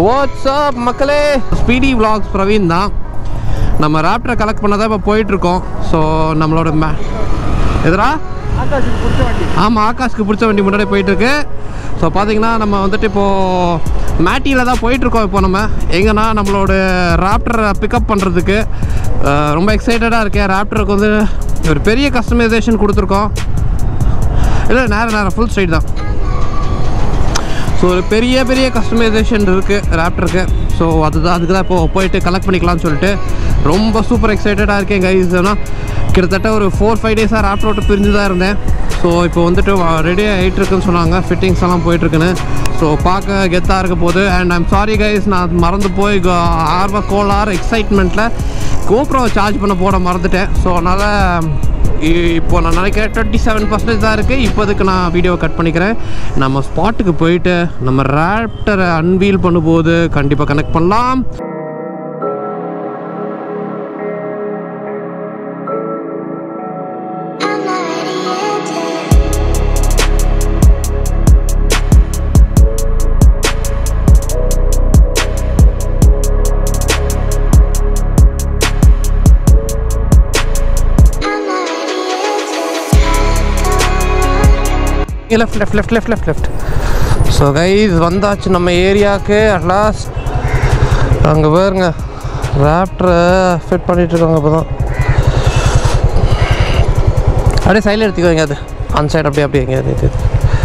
WhatsApp மக்களே speedy vlogs Praveen தான் நம்ம ராப்டரை கலெக்ட் பண்ண தான் இப்போ போயிட்டுருக்கோம் ஸோ நம்மளோட மே எதிரா ஆகாஷுக்கு பிடிச்ச வண்டி ஆமாம் ஆகாஷ்க்கு பிடிச்ச வண்டி முன்னாடி போயிட்டுருக்கு ஸோ பார்த்தீங்கன்னா நம்ம வந்துட்டு இப்போது மேட்டியில் தான் போயிட்டுருக்கோம் இப்போ நம்ம எங்கன்னா நம்மளோட ராப்டரை பிக்கப் பண்ணுறதுக்கு ரொம்ப எக்ஸைட்டடாக இருக்கேன் ராப்டருக்கு வந்து ஒரு பெரிய கஸ்டமைசேஷன் கொடுத்துருக்கோம் இல்லை நேரம் நேரம் ஃபுல் ஸ்ட்ரைட் தான் ஸோ ஒரு பெரிய பெரிய கஸ்டமைசேஷன் இருக்குது ராப்டருக்கு ஸோ அதுதான் அதுக்கு தான் இப்போது போயிட்டு கலெக்ட் பண்ணிக்கலாம்னு சொல்லிட்டு ரொம்ப சூப்பர் எக்ஸைட்டடாக இருக்கேன் கைஸ் ஏன்னா கிட்டத்தட்ட ஒரு ஃபோர் ஃபைவ் டேஸாக ராப்டர் விட்டு பிரிஞ்சு தான் இருந்தேன் ஸோ இப்போ வந்துட்டு ரெடி ஆகிட்டு இருக்குன்னு சொன்னாங்க ஃபிட்டிங்ஸ் எல்லாம் போயிட்டுருக்குன்னு ஸோ பார்க்க கெத்தாக இருக்க போகுது அண்ட் ஐம் சாரி கைஸ் நான் மறந்து போய் க- ஆர்வ கோளாறு எக்ஸைட்மெண்ட்டில் கோப்ரோ சார்ஜ் பண்ண போட மறந்துட்டேன் ஸோ அதனால் இ- இப்போ நான் நினைக்கிறேன் டுவெண்ட்டி செவன் பர்சன்டேஜ் தான் இருக்குது இப்போதுக்கு நான் வீடியோ கட் பண்ணிக்கிறேன் நம்ம ஸ்பாட்டுக்கு போயிட்டு நம்ம ரேப்டரை அன்வீல் பண்ணும்போது கண்டிப்பாக கனெக்ட் பண்ணலாம் I'm not ready yet. I'm not ready yet. Left left left left left left so guys வந்தாச்சு நம்ம ஏரியாவுக்கு அட்லாஸ்ட் அங்கே பாருங்க ரேப்டரை ஃபிட் பண்ணிட்டு இருக்காங்க இப்போ தான் அப்படியே சைடில் எடுத்துக்கோ எங்கேயாவது அந்த சைடு அப்படியே அப்படியே எங்கேயாவது இது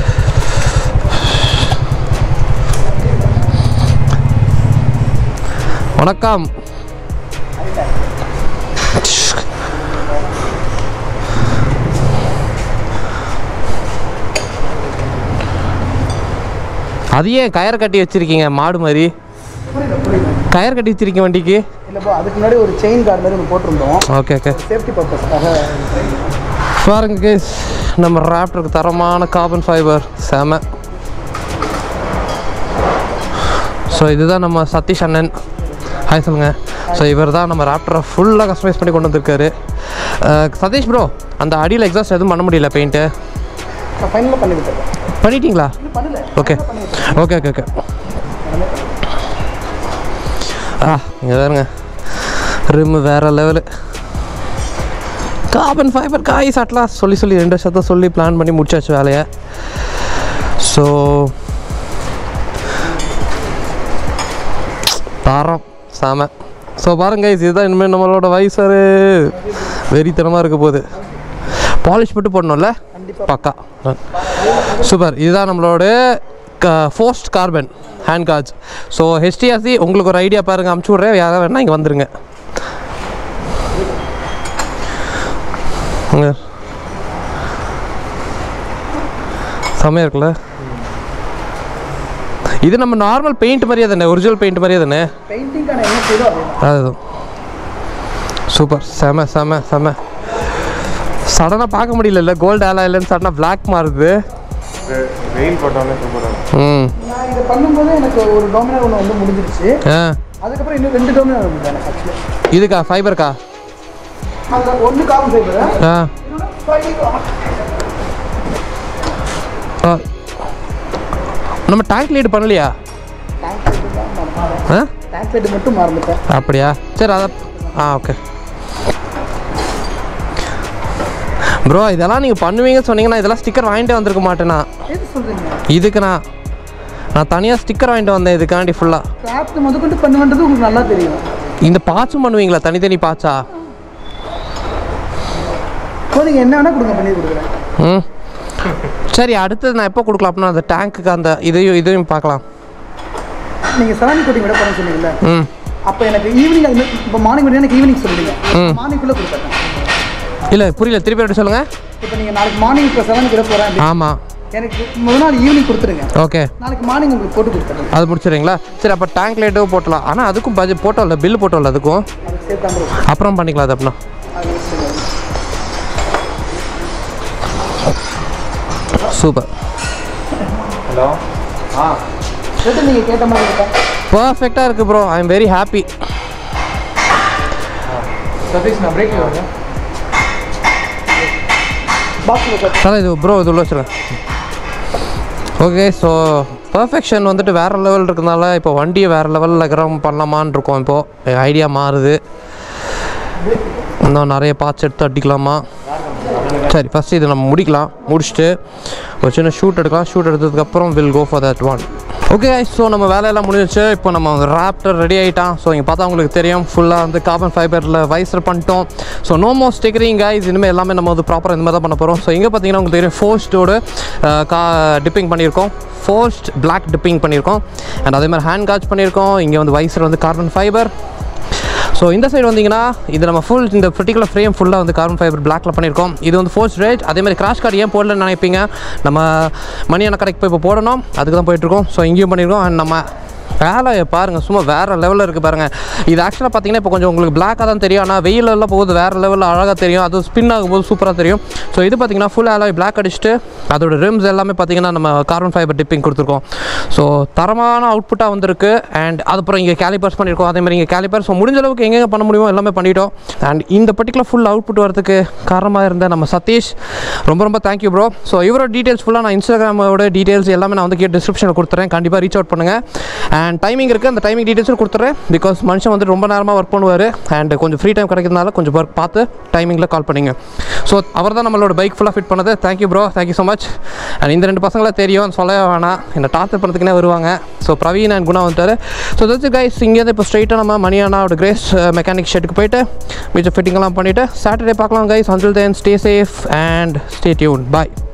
வணக்கம் அது ஏன் கயிறு கட்டி வச்சிருக்கீங்க மாடு மாதிரி புரியல புரியல கயிறு கட்டி வச்சிருக்கீங்க வண்டிக்கு இல்லைப்பா அதுக்கு முன்னாடி ஒரு செயின் கார் மாதிரி ஒன்று போட்டிருந்தோம் ஓகே ஓகே சேஃப்டி பர்பஸ்க்காக பாருங்க கேஸ் நம்ம ராப்டருக்கு தரமான கார்பன் ஃபைபர் செம ஸோ இதுதான் நம்ம சதீஷ் அண்ணன் ஹாய் சொல்லுங்கள் ஸோ இவர் தான் நம்ம ராப்டரை ஃபுல்லாக கஸ்டமைஸ் பண்ணி கொண்டு வந்திருக்காரு அஹ், சதீஷ் ப்ரோ அந்த அடியில் எக்ஸாஸ்ட் எதுவும் பண்ண முடியல பெயிண்ட்டு நான் ஃபைனலாக பண்ணி விட்டுறேன் பண்ணிட்டீங்களா இன்னும் பண்ணல ஓகே ஓகே ஓகே ஓகே ஆ இங்கே பாருங்க ரிம்மு வேறு லெவலு கார்பன் ஃபைபர் காய் சாட்டலாம் சொல்லி சொல்லி ரெண்டு வருஷத்தை சொல்லி பிளான் பண்ணி முடிச்சாச்சு வேலையை ஸோ தரம் செம ஸோ பாருங்க guys, இதுதான் இனிமேல் நம்மளோட வயசரு வெறித்தனமாக இருக்க போகுது பாலிஷ் மட்டும் போடணும்ல பக்கா சூப்பர் இதுதான் நம்மளோட forged carbon hand guards so HDRC உங்களுக்கு ஒரு ஐடியா பாருங்கள் அமுச்சு விட்றேன் யாராவது வேணால் இங்கே வந்துருங்க இங்க. செம்மையா இருக்குல்ல இது நம்ம நார்மல் பெயிண்ட் மாதிரியே தானே ஒரிஜினல் பெயிண்ட் மாதிரியே தானே பெயிண்டிங்கான என்ன செய்தோ அதே அதுதான் சூப்பர் செம செம செம சடனாக பார்க்க முடியல கோல்டு ஆலா இல்லைன்னு சடனாக பிளாக் மாறுது வெயில் போட்டோன்னே சூப்பராக ம் நான் இதை பண்ணும்போது எனக்கு ஒரு டோமினர் ஒன்று வந்து முடிஞ்சிருச்சு ஆ அதுக்கப்புறம் இன்னும் ரெண்டு டோமினர் வந்து எனக்கு ஆக்சுவலி இதுக்கா ஃபைபர்க்கா அந்த ஒன்று காமன் ஃபைபர் ஆ ஆ. நம்ம டேங்க் லீடு பண்ணலையா ஆ டேங்க் லைட் மட்டும் மறந்துட்டேன் அப்படியா சரி அதை ஆ ஓகே ப்ரோ இதெல்லாம் நீங்கள் பண்ணுவீங்கன்னு சொன்னீங்கன்னா இதெல்லாம் ஸ்டிக்கர் வாங்கிட்டு வந்திருக்க மாட்டேனா எது சொல்கிறீங்க இதுக்கு நான் நான் தனியாக ஸ்டிக்கர் வாங்கிட்டு வந்தேன் இதுக்காண்டி ஃபுல்லாக கிராஃப்ட் முதற்கொண்டு பண்ணுவேன்றது உங்களுக்கு நல்லா தெரியும் இந்த பாச்சும் பண்ணுவீங்களா தனித்தனி பாச்சா இப்போ நீங்கள் என்ன வேணால் கொடுங்க பண்ணி கொடுக்குறேன் ம் சரி அடுத்தது நான் எப்போ கொடுக்கலாம் அப்படின்னா அந்த டேங்க்குக்கு அந்த இதையும் இதையும் பார்க்கலாம் நீங்கள் சராணி கோட்டிங் விட போகிறேன்னு சொன்னீங்கல்ல ம் அப்போ எனக்கு ஈவினிங் அது மாதிரி இப்போ மார்னிங் விட எனக்கு ஈவினிங் சொல்லிடுங்க மார்னிங்குள்ளே கொடுத்துட்றேன் இல்லை புரியல திருப்பி எப்படி சொல்லுங்கள் இப்போ நீங்கள் நாளைக்கு மார்னிங் இப்போ செவனுக்கு விட போகிறேன் அப்படி ஆமாம் எனக்கு முதல் நாள் ஈவினிங் கொடுத்துருங்க ஓகே நாளைக்கு மார்னிங் உங்களுக்கு போட்டு கொடுத்துருங்க அது முடிச்சிடுறீங்களா சரி அப்போ டேங்க் லைட்டும் போட்டலாம் ஆனால் அதுக்கும் பட்ஜெட் போட்டோம்ல பில்லு போட்டோம்ல அதுக்கும் அதுக்கு சேர்த்து தான் bro. அப்புறம் பண்ணிக்கலாம் அது அப்படின்னா அது வச்சுருங்க. சூப்பர் ஹலோ ஆ எது நீங்கள் கேட்ட மாதிரி இருக்கா பர்ஃபெக்டாக இருக்குது bro I am very happy Satish நான் பிரேக் வரேன் பாக்ஸில் தலை இது ப்ரோ இது உள்ள வச்சுருங்க ஓகே ஸோ பர்ஃபெக்ஷன் வந்துட்டு வேறு லெவல் இருக்கிறதுனால இப்போ வண்டியை வேறு லெவலில் கிரம் பண்ணலாமான்னு இருக்கோம் இப்போது ஐடியா மாறுது இன்னும் நிறைய பார்ட்ஸ் எடுத்து அடிக்கலாமா சரி ஃபஸ்ட்டு இது நம்ம முடிக்கலாம் முடிச்சுட்டு ஒரு சின்ன ஷூட் எடுக்கலாம் ஷூட் எடுத்ததுக்கப்புறம் will go for that one okay so நம்ம வேலையெல்லாம் முடிஞ்சிச்சு இப்போ நம்ம ராப்டர் ரெடி ஆகிட்டான் ஸோ இங்கே பார்த்தா உங்களுக்கு தெரியும் ஃபுல்லாக வந்து கார்பன் ஃபைபரில் வைசர் பண்ணிட்டோம் so no more stickering guys இனிமேல் எல்லாமே நம்ம வந்து ப்ராப்பராக இந்த மாதிரி தான் பண்ண போகிறோம் ஸோ இங்கே பார்த்தீங்கன்னா உங்களுக்கு தெரியும் ஃபோர்ஸ்டோடு கா டிப்பிங் பண்ணியிருக்கோம் ஃபோர்ஸ்ட் பிளாக் டிப்பிங் பண்ணியிருக்கோம் அண்ட் அதே மாதிரி ஹேண்ட் காட்ச் பண்ணியிருக்கோம் இங்கே வந்து வைசர் வந்து கார்பன் ஃபைபர் ஸோ இந்த சைடு வந்தீங்கன்னா இது நம்ம ஃபுல் இந்த பர்டிகுலர் ஃப்ரேம் ஃபுல்லாக வந்து கார்பன் ஃபைபர் பிளாக்ல பண்ணியிருக்கோம் இது வந்து ஃபோர்ஸ் ரேட் அதே மாதிரி கிராஷ் கார்டு ஏன் போடலன்னு நினைப்பீங்க நம்ம மணியான கடைக்கு போய் இப்போ போடணும் அதுக்கு தான் போயிட்டுருக்கோம் ஸோ இங்கேயும் பண்ணியிருக்கோம் அண்ட் நம்ம வேலையை பாருங்கள் சும்மா வேறு லெவலில் இருக்குது பாருங்கள் இது ஆக்சுவலாக பார்த்தீங்கன்னா இப்போ கொஞ்சம் உங்களுக்கு பிளாக்காக தான் தெரியும் ஆனால் வெயிலெல்லாம் போகுது வேறு லெவலில் அழகாக தெரியும் அது ஸ்பின் ஆகும்போது சூப்பராக தெரியும் ஸோ இது பார்த்தீங்கன்னா ஃபுல் அலாய் பிளாக் அடிச்சுட்டு அதோட ரிம்ஸ் எல்லாமே பார்த்தீங்கன்னா நம்ம கார்பன் ஃபைபர் டிப்பிங் கொடுத்துருக்கோம் ஸோ தரமான அவுட்புட்டாக வந்திருக்கு அண்ட் அதுக்கப்புறம் இங்கே கேலிபர்ஸ் பண்ணியிருக்கோம் அதே மாதிரி இங்கே கேலிபர் ஸோ முடிஞ்ச அளவுக்கு எங்கெங்கே பண்ண முடியுமோ எல்லாமே பண்ணிட்டோம் அண்ட் இந்த பர்டிகுலர் ஃபுல் அவுட்புட் வரதுக்கு காரணமாக இருந்த நம்ம சதீஷ் ரொம்ப ரொம்ப தேங்க்யூ ப்ரோ ஸோ இவரோட டீட்டெயில்ஸ் ஃபுல்லாக நான் இன்ஸ்டாகிராமோட டீட்டெயில்ஸ் எல்லாமே நான் வந்து டிஸ்கிரிப்ஷனில் கொடுத்துறேன் கண்டிப்பாக ரீச் அவுட் பண்ணுங்கள் அண்ட் டைமிங் இருக்குது அந்த டைமிங் டீட்டெயில்ஸும் கொடுத்துறேன் பிகாஸ் மனுஷன் வந்து ரொம்ப நேரமாக ஒர்க் பண்ணுவார் அண்ட் கொஞ்சம் ஃப்ரீ டைம் கிடைக்கிறதுனால கொஞ்சம் ஒர்க் பார்த்து டைமிங்கில் கால் பண்ணிங்க ஸோ அவர் தான் நம்மளோட பைக் ஃபுல்லாக ஃபிட் பண்ணது thank you bro thank you so much and இந்த ரெண்டு பசங்கள தெரியும் சொல்லவே வேணாம் என்னை டார்ச்சர் பண்ணுறதுக்குனே வருவாங்க ஸோ பிரவீன் அண்ட் குணா வந்துட்டார் ஸோ தட்ஸ் கைஸ் இங்கேருந்து இப்போ ஸ்ட்ரைட்டாக நம்ம மணியானாவோட கிரேஸ் மெக்கானிக் ஷெட்டுக்கு போயிட்டு மிச்சம் ஃபிட்டிங்லாம் பண்ணிவிட்டு சாட்டர்டே பார்க்கலாம் guys until then stay safe and stay tuned bye